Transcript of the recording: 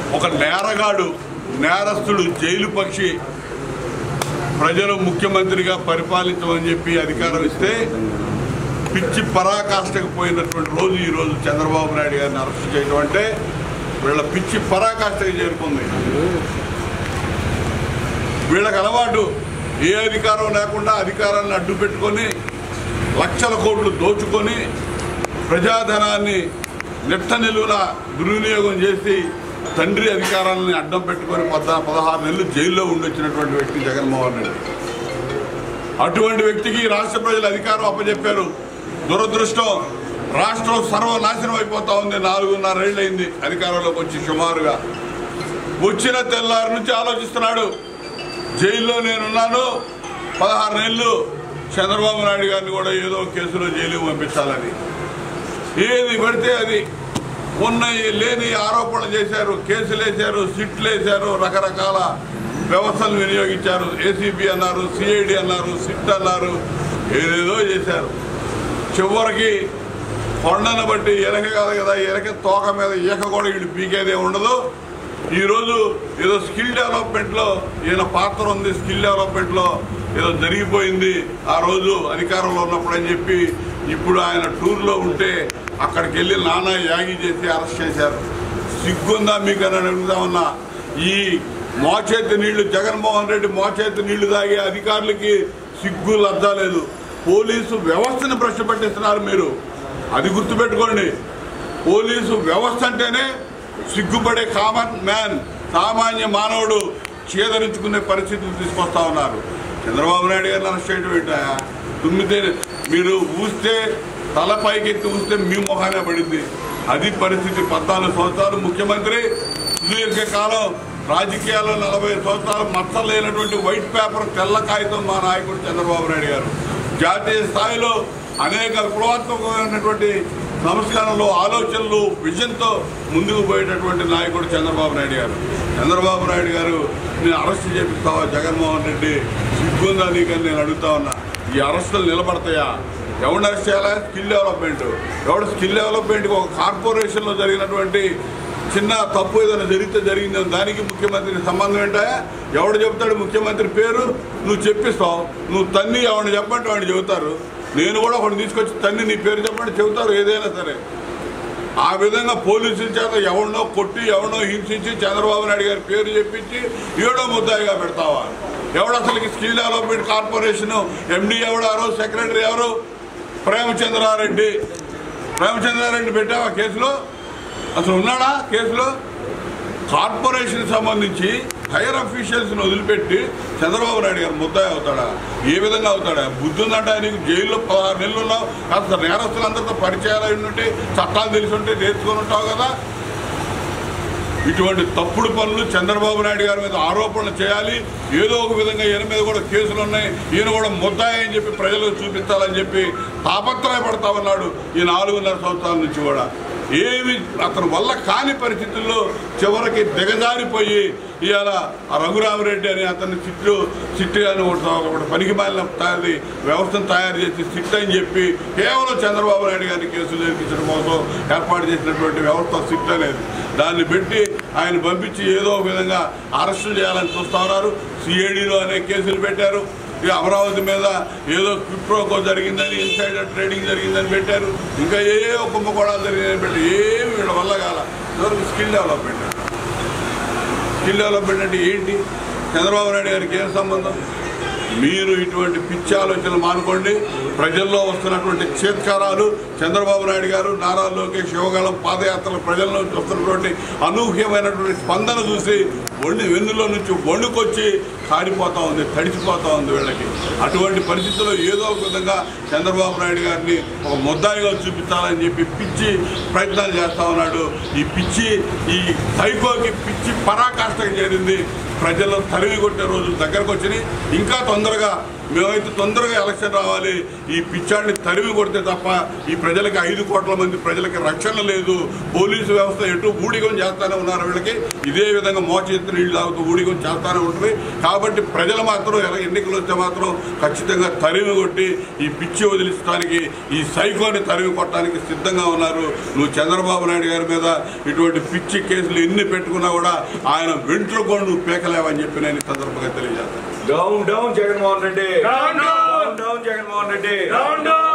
ఒక నేరగాడు నేరస్తుడు జైలు పక్షి ప్రజలు ముఖ్యమంత్రిగా పరిపాలించమని చెప్పి అధికారం ఇస్తే పిచ్చి పరాకాష్ఠకు పోయినటువంటి రోజు ఈ రోజు చంద్రబాబు నాయుడు గారిని అరెస్ట్ చేయడం అంటే వీళ్ళ పిచ్చి పరాకాష్ఠకి చేరుకుంది వీళ్ళకి అలవాటు ఏ అధికారం లేకుండా అధికారాన్ని అడ్డు పెట్టుకొని లక్షల కోట్లు దోచుకొని ప్రజాధనాన్ని నెట్ట నిలువున దుర్వినియోగం చేసి తండ్రి అధికారాన్ని అడ్డం పెట్టుకొని పద్నా పదహారు నెలలు జైల్లో ఉండొచ్చినటువంటి వ్యక్తి జగన్మోహన్ రెడ్డి అటువంటి వ్యక్తికి రాష్ట్ర ప్రజలు అధికారం అప్పచెప్పారు దురదృష్టం రాష్ట్రం సర్వనాశనం అయిపోతా ఉంది నాలుగున్నరేళ్ళైంది అధికారంలోకి వచ్చి సుమారుగా వచ్చిన తెల్లారి నుంచి ఆలోచిస్తున్నాడు జైల్లో నేనున్నాను పదహారు నెలలు చంద్రబాబు నాయుడు గారిని కూడా ఏదో ఒక కేసులో జైలుకి పంపించాలని ఏది పడితే అది ఉన్నాయి లేని ఆరోపణలు చేశారు కేసులు వేశారు సిట్లు వేశారు రకరకాల వ్యవస్థలు వినియోగించారు ఏసీబీ అన్నారు సిఐడి అన్నారు సిట్ అన్నారు ఏదేదో చేశారు చివరికి కొండను బట్టి ఎలక కాదు కదా ఎలక తోక మీద ఈక కూడా వీళ్ళు పీకేదే ఉండదు ఈరోజు ఏదో స్కిల్ డెవలప్మెంట్లో ఈయన పాత్ర ఉంది స్కిల్ డెవలప్మెంట్లో ఏదో జరిగిపోయింది ఆ రోజు అధికారంలో ఉన్నప్పుడు అని చెప్పి ఇప్పుడు ఆయన టూర్లో ఉంటే అక్కడికి వెళ్ళి నానా యాగి చేసి అరెస్ట్ చేశారు సిగ్గుందా మీకు అని అడుగుతా ఉన్నా ఈ మోచేతి నీళ్లు జగన్మోహన్ రెడ్డి మోచేతి నీళ్లు తాగే అధికారులకి సిగ్గు లజ్జా లేదు పోలీసు వ్యవస్థను భ్రష్టు పట్టిస్తున్నారు మీరు అది గుర్తుపెట్టుకోండి పోలీసు వ్యవస్థ అంటేనే సిగ్గుపడే కామన్ మ్యాన్ సామాన్య మానవుడు చేదరించుకునే పరిస్థితిని తీసుకొస్తా ఉన్నారు చంద్రబాబు నాయుడు గారిని అరెస్ట్ చేయడం ఏంటా తుమ్మితే మీరు ఊస్తే తల పైకెత్తి ఊస్తే మీ మొహానే పడింది అది పరిస్థితి పద్నాలుగు సంవత్సరాలు ముఖ్యమంత్రి సుదీర్ఘకాలం రాజకీయాల్లో నలభై సంవత్సరాలు మచ్చలు లేనటువంటి వైట్ పేపర్ తెల్ల కాగితం మా నాయకుడు చంద్రబాబు నాయుడు గారు జాతీయ స్థాయిలో అనేక విప్లవాత్మకమైనటువంటి సంస్కరణలు ఆలోచనలు విజన్తో ముందుకు పోయేటటువంటి నాయకుడు చంద్రబాబు నాయుడు గారు చంద్రబాబు నాయుడు గారు నేను అరెస్ట్ చేపిస్తావా జగన్మోహన్ రెడ్డి సిగ్గుందా నీకని నేను అడుగుతా ఉన్నా ఈ అరెస్టులు నిలబడతాయా ఎవరిని అరెస్ట్ చేయాలా స్కిల్ డెవలప్మెంట్ ఎవడు స్కిల్ డెవలప్మెంట్ ఒక కార్పొరేషన్లో జరిగినటువంటి చిన్న తప్పు ఏదైనా జరిగితే జరిగిందని దానికి ముఖ్యమంత్రికి సంబంధం ఏంటా ఎవడు చెప్తాడు ముఖ్యమంత్రి పేరు నువ్వు చెప్పిస్తావు నువ్వు తన్ని ఎవరిని చెప్పంటే వాడిని చెబుతారు నేను కూడా ఒకటి తీసుకొచ్చి తన్ని నీ పేరు చెప్పండి చెబుతారు ఏదైనా సరే ఆ విధంగా పోలీసుల చేత ఎవరినో కొట్టి ఎవరినో హింసించి చంద్రబాబు నాయుడు గారి పేరు చెప్పించి ఏడో ముద్దాయిగా పెడతావా ఎవడు అసలుకి స్కిల్ డెవలప్మెంట్ కార్పొరేషన్ ఎండి ఎవడు ఆ రోజు సెక్రటరీ ఎవరు ప్రేమచంద్రారెడ్డి ప్రేమచంద్రారెడ్డి పెట్టావా కేసులో అసలు ఉన్నాడా కేసులో కార్పొరేషన్ సంబంధించి హైయర్ అఫీషియల్స్ వదిలిపెట్టి చంద్రబాబు నాయుడు గారు ముద్దాయి అవుతాడా ఏ విధంగా అవుతాడా బుద్ధి ఉందంటే ఆయనకు జైల్లో పదహారు నెలలు ఉన్నావు కాస్త నేరస్తులందరితో పరిచయాలు అయి ఉంటే చట్టాలు తెలిసి ఉంటే నేర్చుకొని ఉంటావు కదా ఇటువంటి తప్పుడు పనులు చంద్రబాబు నాయుడు గారి మీద ఆరోపణలు చేయాలి ఏదో ఒక విధంగా ఈయన మీద కూడా కేసులు ఉన్నాయి ఈయన కూడా ముద్దాయి అని చెప్పి ప్రజలకు చూపించాలని చెప్పి తాపత్రయపడతా ఉన్నాడు ఈ నాలుగున్నర సంవత్సరాల నుంచి కూడా ఏమి అతని వల్ల కాని పరిస్థితుల్లో చివరికి దిగజారిపోయి ఇవాళ ఆ రఘురామరెడ్డి అని అతన్ని సిట్టు సిట్టు అని ఒకటి ఒకటి పనికి మాలిన తయారీ వ్యవస్థను తయారు చేసి సిట్ అని చెప్పి కేవలం చంద్రబాబు నాయుడు గారిని కేసులు జరిపించడం కోసం ఏర్పాటు చేసినటువంటి వ్యవస్థ సిట్ అనేది దాన్ని పెట్టి ఆయన పంపించి ఏదో ఒక విధంగా అరెస్టులు చేయాలని చూస్తా ఉన్నారు సిఐడిలో అనే కేసులు పెట్టారు ఇక అమరావతి మీద ఏదో క్విప్రోకో జరిగిందని ఇన్సైడర్ ట్రేడింగ్ జరిగిందని పెట్టారు ఇంకా ఏ ఏ కుంభకోణాలు జరిగిందని పెట్టి ఏమి వీళ్ళ వల్ల కాల ఇదివరకు స్కిల్ డెవలప్మెంట్ స్కిల్ డెవలప్మెంట్ అంటే ఏంటి చంద్రబాబు నాయుడు గారికి ఏం సంబంధం మీరు ఇటువంటి పిచ్చి ఆలోచనలు మానుకోండి ప్రజల్లో వస్తున్నటువంటి చేత్కారాలు చంద్రబాబు నాయుడు గారు నారా లోకేష్ యువగలం పాదయాత్రలు ప్రజల్లో నుంచి వస్తున్నటువంటి అనూహ్యమైనటువంటి స్పందన చూసి వండి వెన్నులో నుంచి వణుకొచ్చి కారిపోతా ఉంది తడిచిపోతా ఉంది వీళ్ళకి అటువంటి పరిస్థితుల్లో ఏదో ఒక విధంగా చంద్రబాబు నాయుడు గారిని ఒక ముద్దాయిగా చూపించాలని చెప్పి పిచ్చి ప్రయత్నాలు చేస్తా ఉన్నాడు ఈ పిచ్చి ఈ సైకోకి పిచ్చి పరాకాష్ఠకు చేరింది ప్రజలు తరిమి కొట్టే రోజులు దగ్గరకు వచ్చినాయి ఇంకా తొందరగా మేమైతే తొందరగా ఎలక్షన్ రావాలి ఈ పిచ్చాడిని తరిమి కొడితే తప్ప ఈ ప్రజలకి ఐదు కోట్ల మంది ప్రజలకి రక్షణ లేదు పోలీసు వ్యవస్థ ఎటు బూడిగం చేస్తానే ఉన్నారు వీళ్ళకి ఇదే విధంగా మోచేతి ఇసుక నీళ్లు తాగుతూ ఊడిగం చేస్తానే ఉంటుంది కాబట్టి ప్రజలు మాత్రం ఎలా ఎన్నికలు వస్తే మాత్రం ఖచ్చితంగా తరిమి కొట్టి ఈ పిచ్చి వదిలించడానికి ఈ సైకోని తరిమి కొట్టడానికి సిద్ధంగా ఉన్నారు నువ్వు చంద్రబాబు నాయుడు గారి మీద ఇటువంటి పిచ్చి కేసులు ఎన్ని పెట్టుకున్నా కూడా ఆయన వెంట్రుకొని నువ్వు పీకలేవని చెప్పి నేను ఈ సందర్భంగా తెలియజేస్తాను down down Jaganmohan Reddy Down, down. Down down Jaganmohan Reddy down down